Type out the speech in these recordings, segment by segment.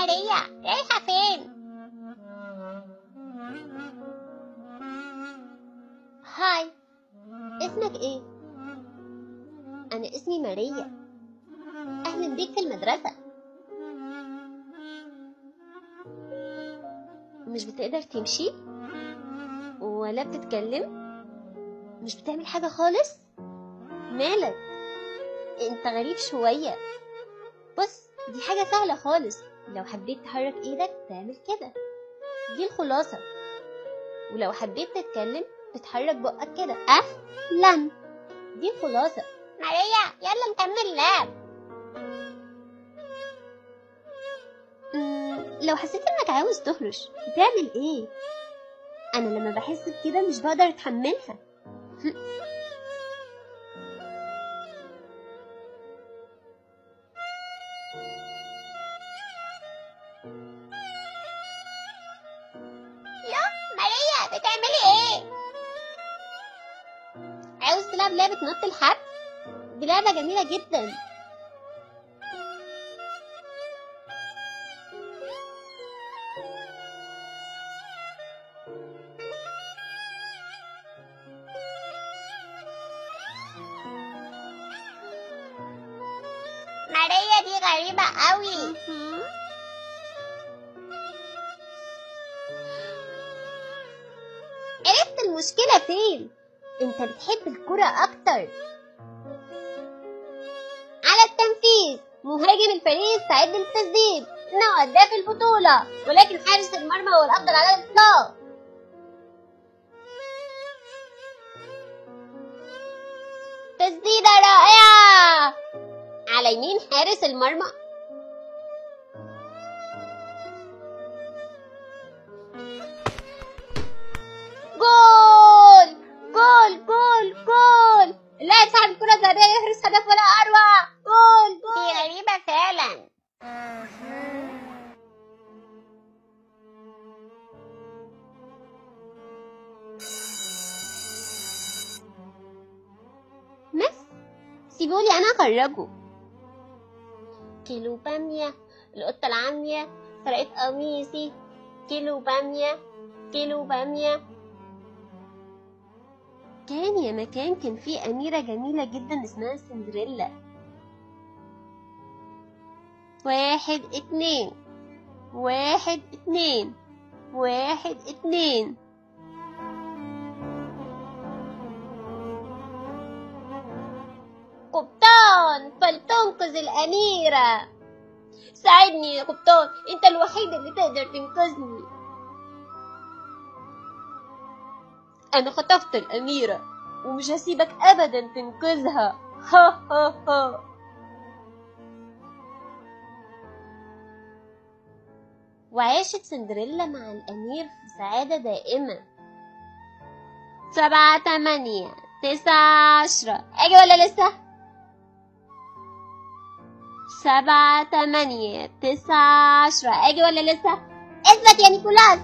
ماريا رايحة فين؟ هاي اسمك ايه؟ أنا اسمي ماريا أهلا بيك في المدرسة مش بتقدر تمشي؟ ولا بتتكلم؟ مش بتعمل حاجة خالص؟ مالك؟ انت غريب شوية بص دي حاجة سهلة خالص لو حبيت تحرك ايدك تعمل كده دي الخلاصة ولو حبيت تتكلم بتحرك بقك كده أهلا دي الخلاصة ماريا يلا نكمل لعب مم، لو حسيت انك عاوز تهرش بتعمل ايه انا لما بحس بكده مش بقدر اتحملها يا ماريا بتعملي ايه عاوز تلعب لعبة نط الحبل دي لعبة جميلة جدا ماريا دي غريبة قوي عرفت المشكلة فين انت بتحب الكرة اكتر على التنفيذ مهاجم الفريق استعد للتسديد انه هداف البطولة ولكن حارس المرمى هو الافضل على الاطلاق تسديدة رائعة على يمين حارس المرمى جول جول جول جول اللاعب صاحب الكرة الذهبية يحرز هدف ولا أروع جول جول دي غريبة فعلا مس سيبولي أنا أخرجه كيلو بامية القطة العامية سرقت قميصي كيلو بامية كيلو بامية كان يا مكان كان في أميرة جميلة جدا اسمها سندريلا واحد اتنين واحد اتنين واحد اتنين قبطان فلتنقذ الأميرة ساعدني يا قبطان انت الوحيد اللي تقدر تنقذني انا خطفت الأميرة ومش هسيبك أبدا تنقذها ها ها ها وعاشت سندريلا مع الأمير في سعادة دائمة سبعة تمانية تسعة عشرة أجي ولا لسه؟ سبعة تمانية تسعة عشرة أجي ولا لسه؟ اثبت يا نيكولاس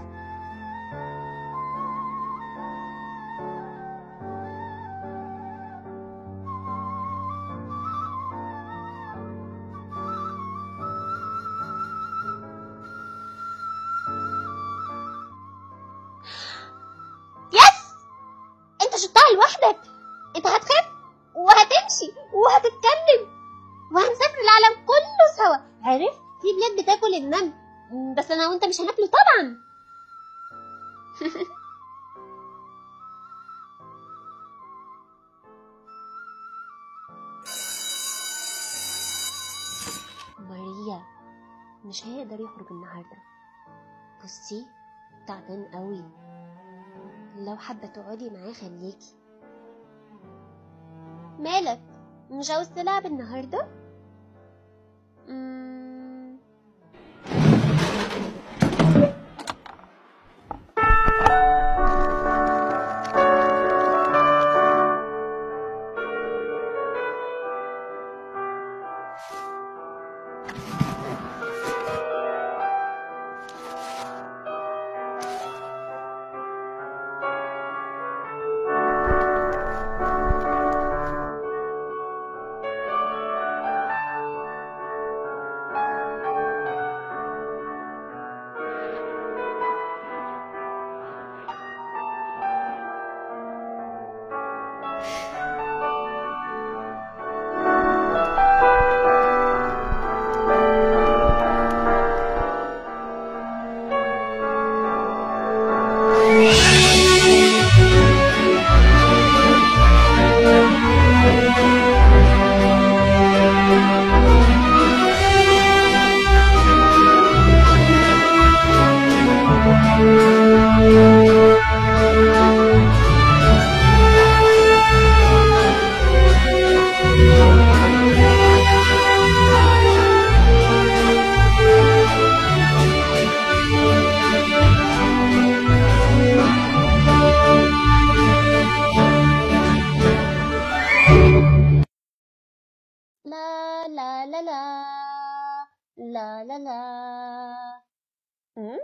يس انت شطها لوحدك انت هتخاف وهتمشي وهتتكلم وهنسافر العالم كله سوا عرفت في بلاد بتاكل النمل م، بس انا وانت مش هناكله طبعا ماريا مش هيقدر يخرج النهارده بصي تعبان قوي لو حابة تقعدي معاه خليكي مالك مش عاوز تلعب النهاردة؟ مم، لا لا لا أم؟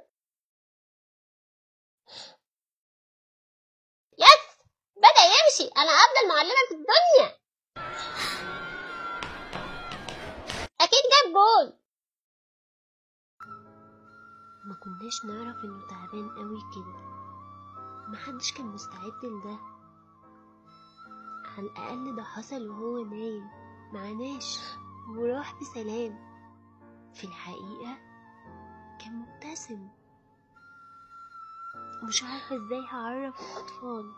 يس بدأ يمشي أنا أفضل معلمة في الدنيا أكيد جاب جول ما كناش نعرف إنه تعبان قوي كده محدش كان مستعد لده على الأقل ده حصل وهو نايم معناش وراح بسلام في الحقيقة كان مبتسم مش عارفة ازاي هعرف الأطفال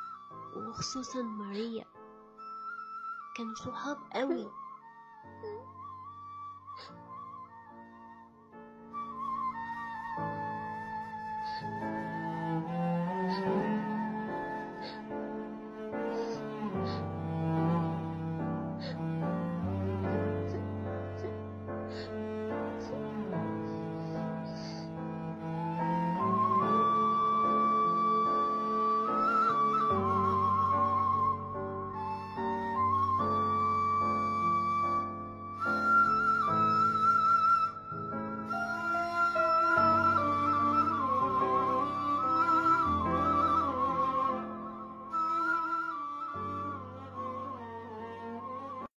وخصوصا ماريا كانوا صحاب قوي